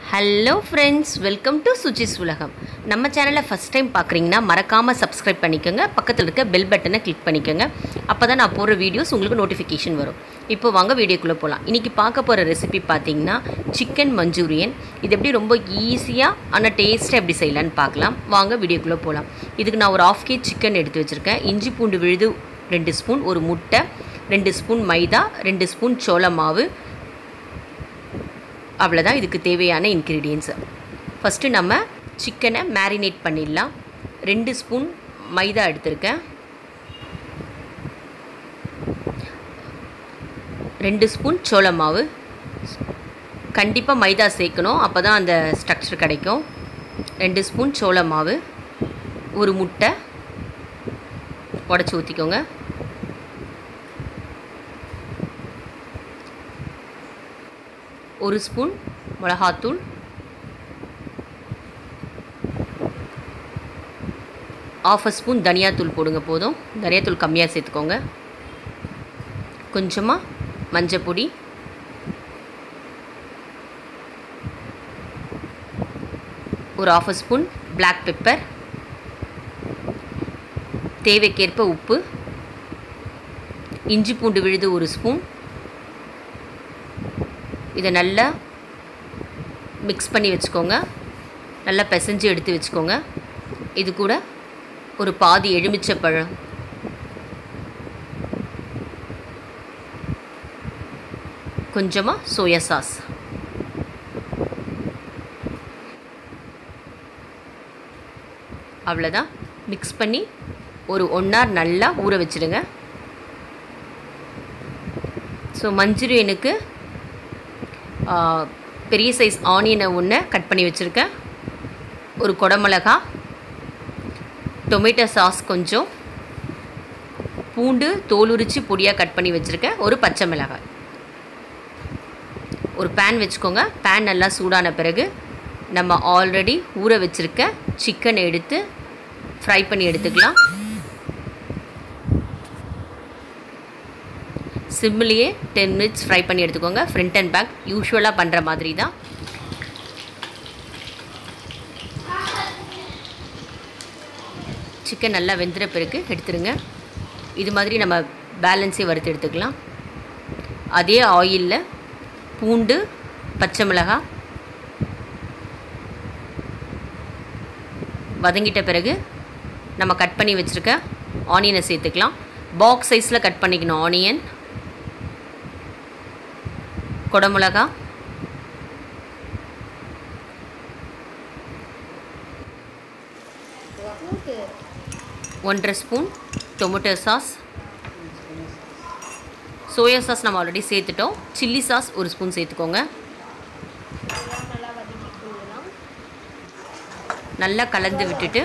hello friends welcome to Suji's உலகம் நம்ம சேனலை ஃபஸ்ட் டைம் பார்க்குறீங்கன்னா மறக்காமல் சப்ஸ்கிரைப் பண்ணிக்கோங்க பக்கத்தில் இருக்க பெல் பட்டனை கிளிக் பண்ணிக்கோங்க அப்போ தான் நான் போடுற வீடியோஸ் உங்களுக்கு நோட்டிஃபிகேஷன் வரும் இப்போ வாங்க வீடியோக்குள்ளே போகலாம் இன்றைக்கி பார்க்க போகிற ரெசிபி பார்த்தீங்கன்னா சிக்கன் மஞ்சூரியன் இது எப்படி ரொம்ப ஈஸியாக ஆனால் டேஸ்ட்டாக எப்படி செய்யலான்னு பார்க்கலாம் வாங்க வீடியோக்குள்ளே போகலாம் இதுக்கு நான் ஒரு ஆஃப் கேஜ் சிக்கன் எடுத்து வச்சுருக்கேன் இஞ்சி பூண்டு விழுது ரெண்டு ஸ்பூன் ஒரு முட்டை ரெண்டு ஸ்பூன் மைதா ரெண்டு ஸ்பூன் சோள மாவு அவ்வளோதான் இதுக்கு தேவையான இன்க்ரீடியன்ஸு ஃபஸ்ட்டு நம்ம சிக்கனை மேரினேட் பண்ணிடலாம் ரெண்டு ஸ்பூன் மைதா எடுத்திருக்கேன் ரெண்டு ஸ்பூன் சோள மாவு கண்டிப்பாக மைதா சேர்க்கணும் அப்போ தான் அந்த ஸ்ட்ரக்சர் கிடைக்கும் ரெண்டு ஸ்பூன் சோள மாவு ஒரு முட்டை உடச்சி ஊற்றிக்கோங்க ஒரு ஸ்பூன் மிளகாத்தூள் ஆஃப் அ ஸ்பூன் தனியாத்தூள் போடுங்க போதும் தனியாத்தூள் கம்மியாக சேர்த்துக்கோங்க கொஞ்சமாக மஞ்சப்பொடி ஒரு half a spoon black pepper தேவைக்கேற்ப உப்பு இஞ்சி பூண்டு விழுது ஒரு ஸ்பூன் இதை நல்லா மிக்ஸ் பண்ணி வச்சுக்கோங்க நல்லா பிசைஞ்சு எடுத்து வச்சுக்கோங்க இது கூட ஒரு பாதி எலுமிச்சை பழம் கொஞ்சமாக சோயா சாஸ் அவ்வளோதான் மிக்ஸ் பண்ணி ஒரு ஒன் ஹவர் நல்லா ஊற வச்சுடுங்க ஸோ மஞ்சூரியனுக்கு பெரிய சைஸ் ஆனியனை ஒன்று கட் பண்ணி வச்சுருக்கேன் ஒரு குடமிளகா டொமேட்டோ சாஸ் கொஞ்சம் பூண்டு தோல் உரித்து பொடியாக கட் பண்ணி வச்சுருக்கேன் ஒரு பச்சை மிளகாய் ஒரு பேன் வச்சுக்கோங்க பேன் நல்லா சூடான பிறகு நம்ம ஆல்ரெடி ஊற வச்சுருக்க சிக்கனை எடுத்து ஃப்ரை பண்ணி எடுத்துக்கலாம் சிம்மிலேயே டென் மினிட்ஸ் ஃப்ரை பண்ணி எடுத்துக்கோங்க ஃப்ரண்ட் அண்ட் பேக் யூஸ்வலாக பண்ணுற மாதிரி தான் சிக்கன் நல்லா வெந்துற பிறகு எடுத்துருங்க இது மாதிரி நம்ம பேலன்ஸே வறுத்து எடுத்துக்கலாம் அதே ஆயிலில் பூண்டு பச்சை மிளகாய் வதங்கிட்ட பிறகு நம்ம கட் பண்ணி வச்சுருக்க ஆனியனை சேர்த்துக்கலாம் பாக்ஸ் சைஸில் கட் பண்ணிக்கணும் ஆனியன் குடமிளகா ஒன்றரை spoon tomato sauce soya sauce நம்ம ஆல்ரெடி சேர்த்துட்டோம் சில்லி சாஸ் ஒரு ஸ்பூன் சேர்த்துக்கோங்க நல்லா கலந்து விட்டுட்டு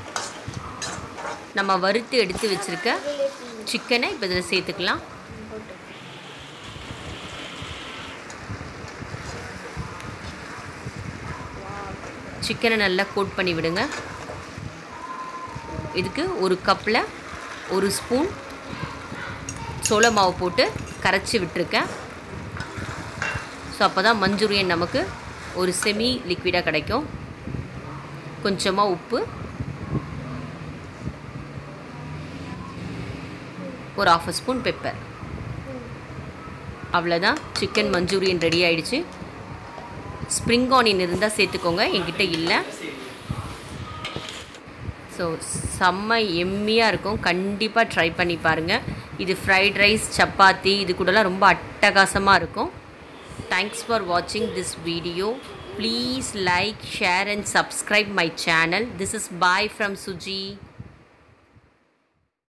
நம்ம வறுத்து எடுத்து வச்சுருக்க சிக்கனை இப்போ இதில் சேர்த்துக்கலாம் சிக்கனை நல்லா கோட் பண்ணி விடுங்க இதுக்கு ஒரு கப்பில் ஒரு ஸ்பூன் சோள மாவு போட்டு கரைச்சி விட்டுருக்கேன் ஸோ அப்போ தான் மஞ்சூரியன் நமக்கு ஒரு செமி லிக்விடாக கிடைக்கும் கொஞ்சமாக உப்பு ஒரு ஆஃப் ஸ்பூன் பெப்பர் அவ்வளோதான் சிக்கன் மஞ்சூரியன் ரெடி ஆயிடுச்சு ஸ்ப்ரிங் ஆனியன் இருந்தால் சேர்த்துக்கோங்க என்கிட்ட இல்லை ஸோ செம்ம எம்மியாக இருக்கும் கண்டிப்பாக ட்ரை பண்ணி பாருங்கள் இது ஃப்ரைட் ரைஸ் சப்பாத்தி இது கூடலாம் ரொம்ப அட்டகாசமாக இருக்கும் தேங்க்ஸ் ஃபார் வாட்சிங் this video please like share and subscribe my channel this is bye from Suji